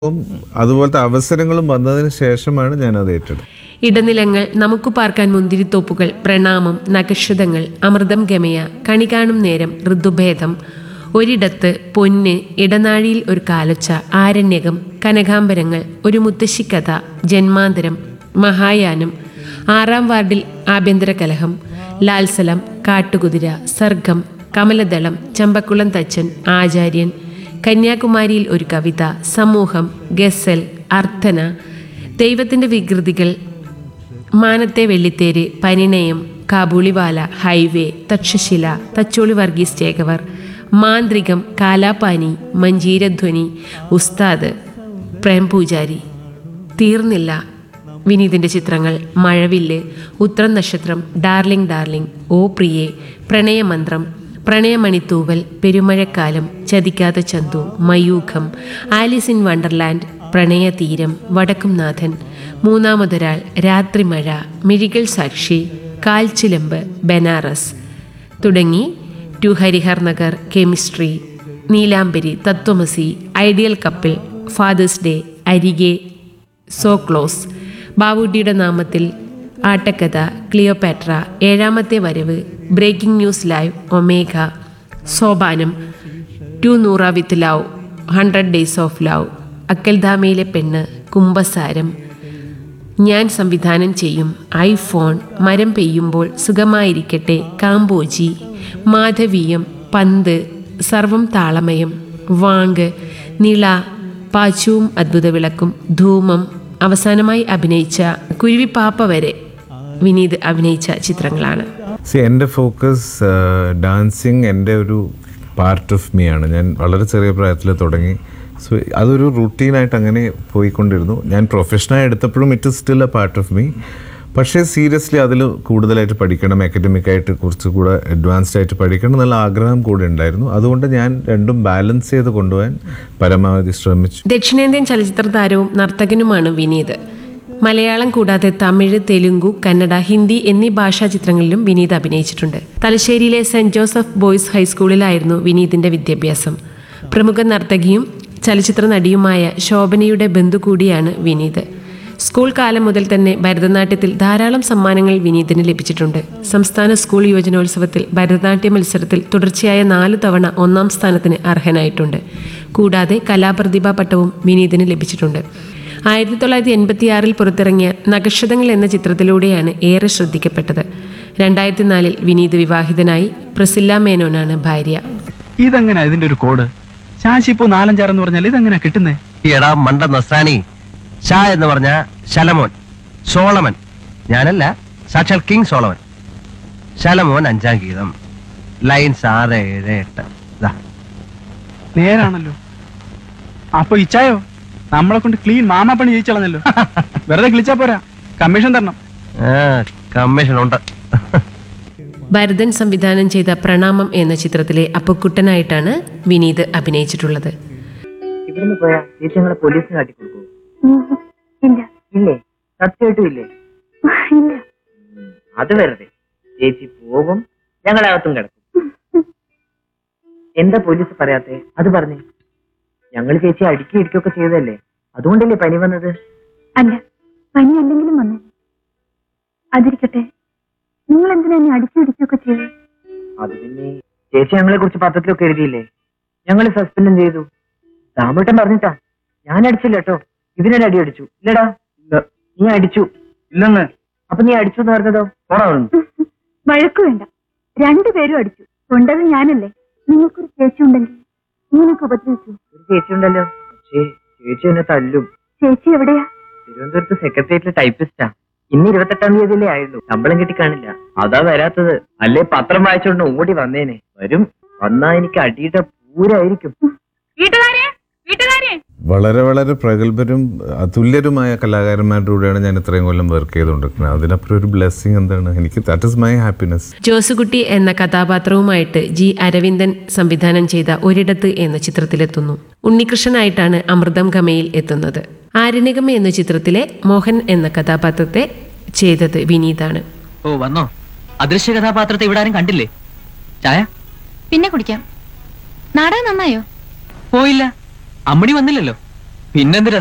അപ്പം അതുപോലത്തെ അവസരങ്ങളും വന്നതിന് ശേഷമാണ് ഞാൻ അത് ഏറ്റെടുത്തത് ഇടനിലങ്ങൾ നമുക്ക് പാർക്കാൻ മുന്തിരിത്തോപ്പുകൾ പ്രണാമം നഗക്ഷതങ്ങൾ അമൃതം ഗമയ കണി കാണും നേരം ഋതുഭേദം ഒരിടത്ത് പൊന്ന് ഇടനാഴിയിൽ ഒരു കാലൊച്ച ആരണ്യകം കനകാംബരങ്ങൾ ഒരു മുത്തശ്ശിക്കഥ ജന്മാന്തരം മഹായാനം ആറാം വാർഡിൽ ആഭ്യന്തര കലഹം ലാൽസലം കാട്ടുകുതിര സർഗം കമലദളം ചമ്പക്കുളം തച്ചൻ ആചാര്യൻ കന്യാകുമാരിയിൽ ഒരു കവിത സമൂഹം ഗസൽ അർത്ഥന ദൈവത്തിൻ്റെ വികൃതികൾ മാനത്തെ വെള്ളിത്തേര് പരിണയം കാബൂളിവാല ഹൈവേ തക്ഷശില തച്ചോളി വർഗീസ് ചേകവർ മാന്ത്രികം കാലാപാനി മഞ്ജീരധ്വനി ഉസ്താദ് പ്രേം പൂജാരി തീർന്നില്ല വിനീതിൻ്റെ ചിത്രങ്ങൾ മഴവില്ല് ഉത്രം നക്ഷത്രം ഡാർലിംഗ് ഡാർലിംഗ് ഓ പ്രിയേ Pranayamanthram Pranayamanithooval Perumazhakkalam Chathikkatha Chanthu Mayookham Alice in Wonderland Pranayatheeram Vadakkumnathan Moonnamathoral Rathrimazha Mizhikal Sakshi Kalchilambu Banaras തുടങ്ങി two Harihar Nagar chemistry Neelambari Thathwamasi ideal couple father's day Arike so close ബാവുഡിയുടെ നാമത്തിൽ ആട്ടക്കഥ ക്ലിയോപാട്ര ഏഴാമത്തെ വരവ് breaking news live omega Sopanam to Noora with love hundred days of love അക്കൽധാമയിലെ പെണ്ണ് കുംഭസാരം ഞാൻ സംവിധാനം ചെയ്യും ഐഫോൺ മരം പെയ്യുമ്പോൾ സുഖമായിരിക്കട്ടെ കാമ്പോജി മാധവീയം പന്ത് സർവം താളമയം വാങ്ക് നിള പാച്ചുവും അദ്ഭുത വിളക്കും ധൂമം അവസാനമായി അഭിനയിച്ച കുരുവിപ്പാപ്പ വരെ വിനീത് അഭിനയിച്ച ചിത്രങ്ങളാണ് സി എൻ്റെ ഫോക്കസ് ഡാൻസിങ് എൻ്റെ ഒരു പാർട്ട് ഓഫ് മീ ആണ് ഞാൻ വളരെ ചെറിയ പ്രായത്തിൽ തുടങ്ങി സോ അതൊരു റുട്ടീനായിട്ട് അങ്ങനെ പോയിക്കൊണ്ടിരുന്നു ഞാൻ പ്രൊഫഷനായി എടുത്തപ്പോഴും it is still a part of me പക്ഷേ സീരിയസ്ലി അതിൽ കൂടുതലായിട്ട് പഠിക്കണം അക്കാഡമിക്കായിട്ട് കുറച്ചുകൂടെ അഡ്വാൻസ്ഡ് ആയിട്ട് പഠിക്കണം എന്നുള്ള ആഗ്രഹം കൂടെ ഉണ്ടായിരുന്നു അതുകൊണ്ട് ഞാൻ രണ്ടും ബാലൻസ് ചെയ്ത് കൊണ്ടുപോകാൻ പരമാവധി ശ്രമിച്ചു ദക്ഷിണേന്ത്യൻ ചലച്ചിത്ര താരവും നർത്തകനുമാണ് വിനീത് മലയാളം കൂടാതെ തമിഴ് തെലുങ്കു കന്നഡ ഹിന്ദി എന്നീ ഭാഷാ ചിത്രങ്ങളിലും വിനീത് അഭിനയിച്ചിട്ടുണ്ട് തലശ്ശേരിയിലെ സെന്റ് ജോസഫ് ബോയ്സ് ഹൈസ്കൂളിലായിരുന്നു വിനീതിന്റെ വിദ്യാഭ്യാസം പ്രമുഖ നർത്തകിയും ചലച്ചിത്ര നടിയുമായ ശോഭനയുടെ ബന്ധു കൂടിയാണ് വിനീത് സ്കൂൾ കാലം മുതൽ തന്നെ ഭരതനാട്യത്തിൽ ധാരാളം സമ്മാനങ്ങൾ വിനീതിന് ലഭിച്ചിട്ടുണ്ട് സംസ്ഥാന സ്കൂൾ യുവജനോത്സവത്തിൽ ഭരതനാട്യ മത്സരത്തിൽ തുടർച്ചയായ നാല് തവണ ഒന്നാം സ്ഥാനത്തിന് അർഹനായിട്ടുണ്ട് കൂടാതെ കലാപ്രതിഭാ പട്ടവും വിനീതിന് ലഭിച്ചിട്ടുണ്ട് ആയിരത്തി തൊള്ളായിരത്തി എൺപത്തിയാറിൽ പുറത്തിറങ്ങിയ നഗക്ഷതങ്ങൾ എന്ന ചിത്രത്തിലൂടെയാണ് ഏറെ ശ്രദ്ധിക്കപ്പെട്ടത് രണ്ടായിരത്തി നാലിൽ വിനീത് വിവാഹിതനായി പ്രസില്ല മേനോനാണ് ഭാര്യ ഇതെങ്ങനെയാ ഇതിന്റെ ഒരു കോഡ് ശാശി ഇപ്പോ നാലഞ്ചാറെന്ന് പറഞ്ഞാൽ ഇതെങ്ങനെയാ കിട്ടുന്നേ എടാ മണ്ട നസ്രാണി ഷാ എന്ന് പറഞ്ഞ ശലമോൻ സോളമൻ ഞാനല്ല സാക്ഷാൽ കിങ് സോളമൻ ശലമോൻ അഞ്ചാം ഗീതം ലൈൻസ് ആറ് ഏഴ് എട്ട് ദാ. നേരാണല്ലോ അപ്പൊ ഇച്ചായോ നമ്മളെ കൊണ്ട് ക്ലീൻ മാമാപ്പണി ജയിച്ചളഞ്ഞല്ലോ വെറുതെ കിളിച്ചാ പോരാ കമ്മീഷൻ തരണം ആ കമ്മീഷൻ ഉണ്ട് ഭരതൻ സംവിധാനം ചെയ്ത പ്രണാമം എന്ന ചിത്രത്തിലെ അപ്പക്കുട്ടനായിട്ടാണ് വിനീത് അഭിനയിച്ചിട്ടുള്ളത് ഇവിടുന്ന് പോയാ ചേച്ചി ഞങ്ങളെ പോലീസിന് കാട്ടിക്കൊടുക്കൂ ഇല്ല ഇല്ലേ സത്യമായിട്ടും ഇല്ലേ ഇല്ല ഉം, അത് വെറുതെ ചേച്ചി പോകും ഞങ്ങളകത്തും കിടക്കും എന്താ പോലീസ് പറയാത്തെ അത് പറഞ്ഞേ ഞങ്ങൾ ചേച്ചി അടുക്കി ഇടിക്കുകയൊക്കെ ചെയ്തതല്ലേ അതുകൊണ്ടല്ലേ പനി വന്നത് അല്ല പനി അല്ലെങ്കിലും വന്നേ അതിരിക്കട്ടെ നിങ്ങൾ എന്തിനാ എന്നെ അടിച്ചിടിക്കുകയൊക്കെ ചെയ്തു അത് പിന്നെ ചേച്ചി ഞങ്ങളെ കുറിച്ച് പത്രത്തിലൊക്കെ എഴുതിയില്ലേ ഞങ്ങൾ സസ്പെൻഡും ചെയ്തു ദാമേട്ടൻ പറഞ്ഞിട്ടാ ഞാൻ അടിച്ചില്ല കേട്ടോ ഇതിനൊരു അടി അടിച്ചു ഇല്ലടാ നീ അടിച്ചു ഇല്ലെന്ന് അപ്പൊ നീ അടിച്ചു എന്ന് പറഞ്ഞതോ പോടാ അവിടുന്ന്. വഴക്കു വേണ്ട രണ്ടുപേരും അടിച്ചു കൊണ്ടത് ഞാനല്ലേ നിങ്ങൾക്കൊരു ചേച്ചി ഉണ്ടെങ്കിൽ ഇങ്ങനൊക്കെ ഉപദ്രവിച്ചു ഒരു ചേച്ചി ഉണ്ടല്ലോ പക്ഷേ ചേച്ചി എന്നെ തല്ലും ചേച്ചി എവിടെയാ തിരുവനന്തപുരത്ത് സെക്രട്ടേറിയറ്റിലെ ടൈപ്പിസ്റ്റാ ഇന്ന് ഇരുപത്തെട്ടാം തീയതിയിലേ ആയുള്ളൂ ശമ്പളം കിട്ടി കാണില്ല അതാ വരാത്തത് അല്ലേ പത്രം വായിച്ചോണ്ട് ഓടി വന്നേനെ വരും വന്നാ എനിക്ക് അടിയുടെ പൂരായിരിക്കും വീട്ടുകാരെ വീട്ടുകാരെ വളരെ വളരെ പ്രഗത്ഭരും അതുല്യരുമായ കലാകാരന്മാരുടെ കൂടെയാണ് ഞാൻ ഇത്രയും കൊല്ലം വർക്ക് ചെയ്തുകൊണ്ടിരിക്കുന്നത് അതിനപ്പുറം ഒരു ബ്ലെസ്സിങ് എന്താണ് എനിക്ക് that is my happiness Josekutty എന്ന കഥാപാത്രവുമായിട്ട് ജി അരവിന്ദൻ സംവിധാനം ചെയ്ത ഒരിടത്ത് എന്ന ചിത്രത്തിലെത്തുന്നു ഉണ്ണികൃഷ്ണനായിട്ടാണ് അമൃതം ഗമയിൽ എത്തുന്നത് ആരണ്യകം എന്ന ചിത്രത്തിലെ മോഹൻ എന്ന കഥാപാത്രത്തെ ചെയ്തത് വിനീതാണ് ഓ വന്നോ അദൃശ്യ കഥാപാത്രത്തെ ഇവിടെ ആരും കണ്ടില്ലേ ചായ പിന്നെ കുടിക്കാം നാടകം നന്നായോ പോയില്ല അമ്മണി വന്നില്ലല്ലോ പിന്നെന്ത്